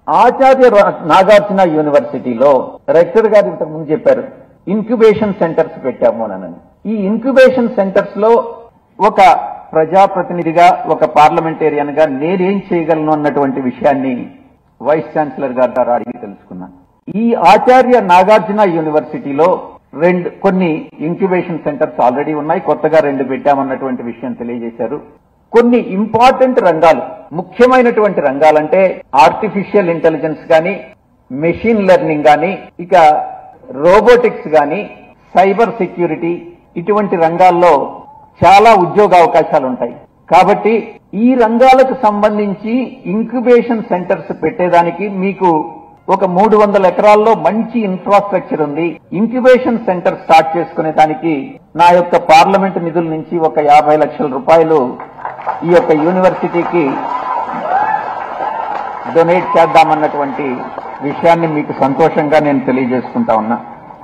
ఆచార్య రా- నాగార్జున యూనివర్సిటీలో రెక్టర్ గారు ఇంతకు ముందు చెప్పారు ఇన్క్యుబేషన్ సెంటర్స్ పెట్టాము అని ఈ ఇన్క్యుబేషన్ సెంటర్స్ లో ఒక ప్రజాప్రతినిధిగా ఒక పార్లమెంటేరియన్ గా నేనేం చేయగలను అన్నటువంటి విషయాన్ని వైస్ ఛాన్సలర్ గారి ద్వారా అడిగి తెలుసుకున్నాను ఈ ఆచార్య నాగార్జున యూనివర్సిటీలో రెండు కొన్ని ఇంక్యుబేషన్ సెంటర్స్ ఆల్రెడీ ఉన్నాయి కొత్తగా రెండు పెట్టామన్నటువంటి విషయం తెలియజేశారు కొన్ని ఇంపార్టెంట్ రంగాలు ముఖ్యమైనటువంటి రంగాలంటే ఆర్టిఫిషియల్ ఇంటెలిజెన్స్ కానీ మెషిన్ లెర్నింగ్ కానీ ఇక రోబోటిక్స్ కానీ సైబర్ సెక్యూరిటీ ఇటువంటి రంగాల్లో చాలా ఉద్యోగ అవకాశాలు ఉంటాయి కాబట్టి ఈ రంగాలకు సంబంధించి ఇంక్యుబేషన్ సెంటర్స్ పెట్టేదానికి మీకు ఒక మూడు వందల ఎకరాల్లో మంచి ఇన్ఫ్రాస్ట్రక్చర్ ఉంది ఇంక్యుబేషన్ సెంటర్ స్టార్ట్ చేసుకునే దానికి నా యొక్క పార్లమెంట్ నిధుల నుంచి ఒక యాభై లక్షల రూపాయలు ఈ యొక్క యూనివర్సిటీకి డొనేట్ చేద్దామన్నటువంటి విషయాన్ని మీకు సంతోషంగా నేను తెలియజేసుకుంటా ఉన్నా